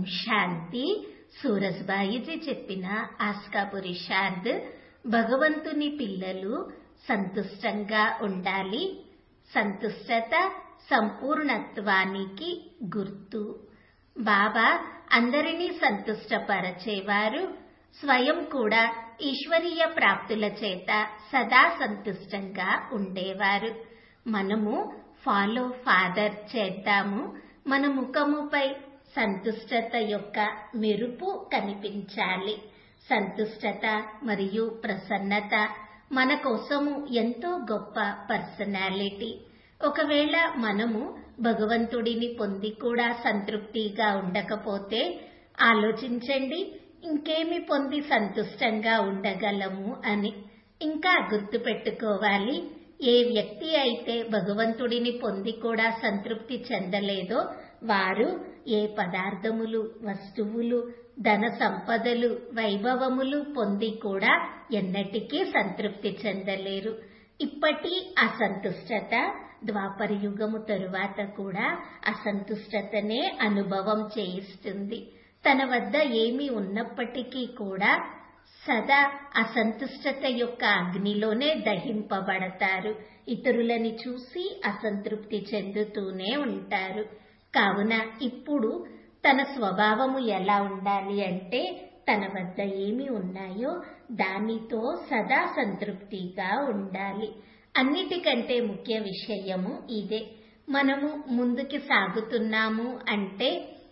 శాంతి సూరజ్బాయిజీ చెప్పిన ఆస్కాపురి శారద్ భగవంతుని పిల్లలు సంతుష్టంగా ఉండాలి సంతుష్టత సంపూర్ణత్వానికి గుర్తు బాబా అందరినీ సంతుష్టపరచేవారు స్వయం కూడా ఈశ్వరీయ ప్రాప్తుల చేత సదా సంతుష్టంగా ఉండేవారు మనము ఫాలో ఫాదర్ చేద్దాము మన ముఖముపై సంతుష్టత యొక్క మెరుపు కనిపించాలి సంతుష్టత మరియు ప్రసన్నత మన కోసము ఎంతో గొప్ప పర్సనాలిటీ ఒకవేళ మనము భగవంతుడిని పొంది కూడా సంతృప్తిగా ఉండకపోతే ఆలోచించండి ఇంకేమి పొంది సంతుష్టంగా ఉండగలము అని ఇంకా గుర్తుపెట్టుకోవాలి ఏ వ్యక్తి అయితే భగవంతుడిని పొంది కూడా సంతృప్తి చెందలేదో వారు ఏ పదార్థములు వస్తువులు ధన సంపదలు వైభవములు పొంది కూడా ఎన్నటికీ సంతృప్తి చెందలేరు ఇప్పటి అసంతుష్టత ద్వాపర యుగము తరువాత కూడా అసంతుష్టతనే అనుభవం చేయిస్తుంది తన వద్ద ఏమి ఉన్నప్పటికీ కూడా సదా అసంతుష్టత యొక్క అగ్నిలోనే దహింపబడతారు ఇతరులని చూసి అసంతృప్తి చెందుతూనే ఉంటారు కావున ఇప్పుడు తన స్వభావము ఎలా ఉండాలి అంటే తన వద్ద ఏమి ఉన్నాయో దానితో సదా సంతృప్తిగా ఉండాలి అన్నిటికంటే ముఖ్య విషయము ఇదే మనము ముందుకి సాగుతున్నాము అంటే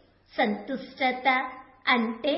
సంతుష్టత అంటే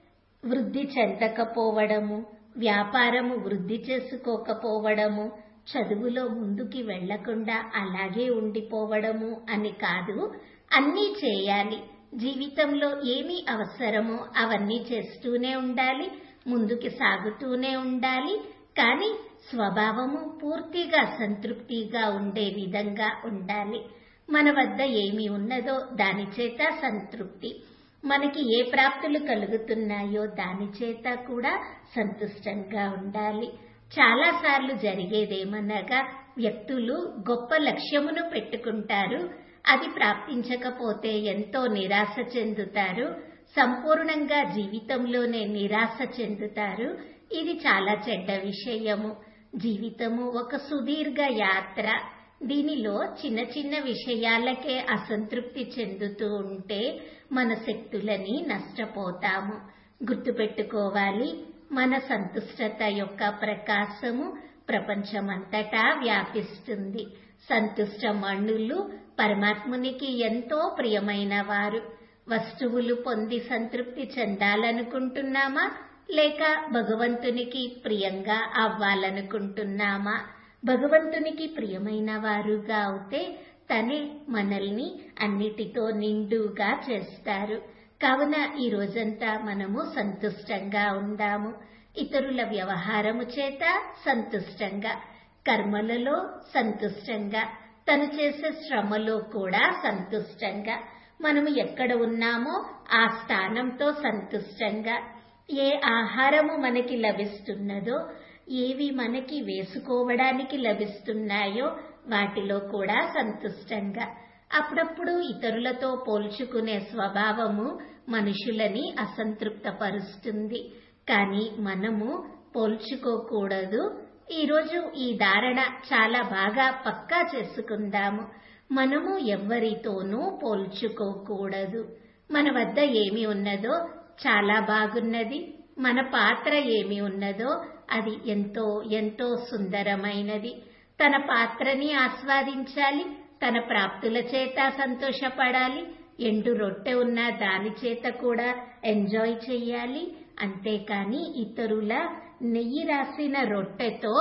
వృద్ధి చెందకపోవడము వ్యాపారము వృద్ధి చేసుకోకపోవడము చదువులో ముందుకి వెళ్లకుండా అలాగే ఉండిపోవడము అని కాదు అన్నీ చేయాలి జీవితంలో ఏమి అవసరమో అవన్నీ చేస్తూనే ఉండాలి ముందుకి సాగుతూనే ఉండాలి కానీ స్వభావము పూర్తిగా సంతృప్తిగా ఉండే విధంగా ఉండాలి మన వద్ద ఏమి ఉన్నదో దాని చేత సంతృప్తి మనకి ఏ ప్రాప్తులు కలుగుతున్నాయో దాని చేత కూడా సంతుష్టంగా ఉండాలి చాలాసార్లు జరిగేదేమనగా వ్యక్తులు గొప్ప లక్ష్యమును పెట్టుకుంటారు అది ప్రాప్తించకపోతే ఎంతో నిరాశ చెందుతారు సంపూర్ణంగా జీవితంలోనే నిరాశ చెందుతారు ఇది చాలా చెడ్డ విషయము జీవితము ఒక సుదీర్ఘ యాత్ర దీనిలో చిన్న చిన్న విషయాలకే అసంతృప్తి చెందుతూ ఉంటే మన శక్తులని నష్టపోతాము గుర్తుపెట్టుకోవాలి మన సంతుష్టత యొక్క ప్రకాశము ప్రపంచమంతటా వ్యాపిస్తుంది సంతుష్ట మణులు పరమాత్మునికి ఎంతో ప్రియమైన వారు వస్తువులు పొంది సంతృప్తి చెందాలనుకుంటున్నామా లేక భగవంతునికి ప్రియంగా అవ్వాలనుకుంటున్నామా భగవంతునికి ప్రియమైన వారుగా అవుతే తనే మనల్ని అన్నిటితో నిండుగా చేస్తారు కావున ఈ రోజంతా మనము సంతుష్టంగా ఉందాము ఇతరుల వ్యవహారము చేత సంతుష్టంగా కర్మలలో సంతుష్టంగా తను చేసే శ్రమలో కూడా సంతుష్టంగా మనము ఎక్కడ ఉన్నామో ఆ స్థానంతో సంతుష్టంగా ఏ ఆహారము మనకి లభిస్తున్నదో ఏవి మనకి వేసుకోవడానికి లభిస్తున్నాయో వాటిలో కూడా సంతుష్టంగా అప్పుడప్పుడు ఇతరులతో పోల్చుకునే స్వభావము మనుషులని అసంతృప్తపరుస్తుంది కానీ మనము పోల్చుకోకూడదు ఈరోజు ఈ ధారణ చాలా బాగా పక్కా చేసుకుందాము మనము ఎవ్వరితోనూ పోల్చుకోకూడదు మన వద్ద ఏమి ఉన్నదో చాలా బాగున్నది మన పాత్ర ఏమి ఉన్నదో అది ఎంతో ఎంతో సుందరమైనది తన పాత్రని ఆస్వాదించాలి తన ప్రాప్తుల చేత సంతోషపడాలి ఎండు రొట్టె ఉన్న దాని చేత కూడా ఎంజాయ్ చెయ్యాలి అంతేకాని ఇతరుల నెయ్యి రాసిన రొట్టెతో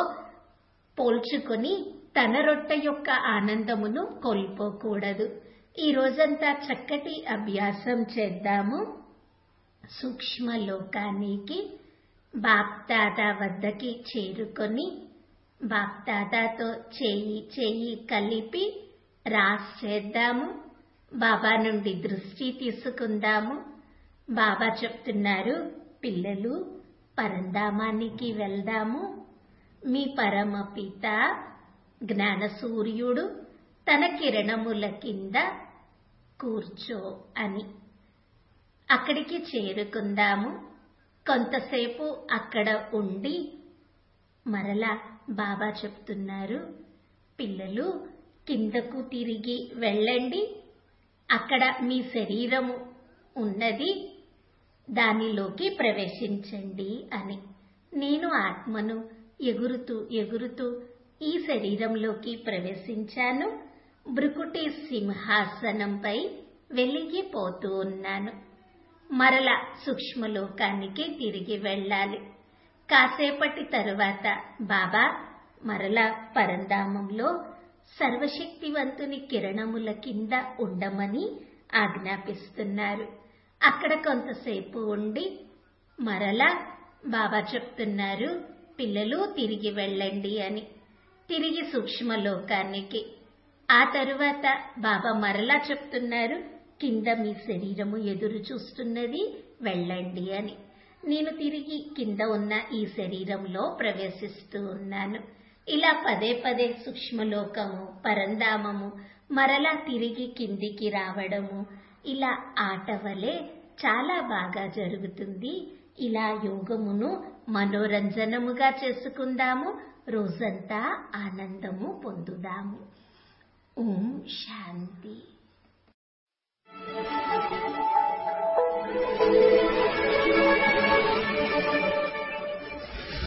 పోల్చుకొని తన రొట్టె యొక్క ఆనందమును కోల్పోకూడదు ఈ రోజంతా చక్కటి అభ్యాసం చేద్దాము సూక్ష్మ లోకానికి బాప్దాదా వద్దకి చేరుకొని బాప్దాదాతో చేయి చేయి కలిపి రాస్ చేద్దాము బాబా నుండి దృష్టి తీసుకుందాము బాబా చెప్తున్నారు పిల్లలు పరంధామానికి వెళ్దాము మీ పరమ పిత జ్ఞాన సూర్యుడు తన కిరణముల కింద కూర్చో అని అక్కడికి చేరుకుందాము కొంతసేపు అక్కడ ఉండి మరలా బాబా చెప్తున్నారు పిల్లలు కిందకు తిరిగి వెళ్ళండి అక్కడ మీ శరీరము ఉన్నది దానిలోకి ప్రవేశించండి అని నేను ఆత్మను ఎగురుతూ ఎగురుతూ ఈ శరీరంలోకి ప్రవేశించాను బ్రుకుటి సింహాసనంపై వెలిగిపోతూ ఉన్నాను మరల సూక్ష్మలోకానికి తిరిగి వెళ్ళాలి కాసేపటి తరువాత బాబా మరలా పరంధామంలో సర్వశక్తివంతుని కిరణముల కింద ఉండమని ఆజ్ఞాపిస్తున్నారు అక్కడ కొంతసేపు ఉండి మరలా బాబా చెప్తున్నారు పిల్లలు తిరిగి వెళ్ళండి అని తిరిగి సూక్ష్మలోకానికి ఆ తరువాత బాబా మరలా చెప్తున్నారు కింద మీ శరీరము ఎదురు చూస్తున్నది వెళ్ళండి అని నేను తిరిగి కింద ఉన్న ఈ శరీరంలో ప్రవేశిస్తూ ఉన్నాను ఇలా పదే పదే సూక్ష్మలోకము పరంధామము మరలా తిరిగి కిందికి రావడము ఇలా ఆట వలె చాలా బాగా జరుగుతుంది ఇలా యోగమును మనోరంజనముగా చేసుకుందాము రోజంతా ఆనందము పొందుదాము ఓం శాంతి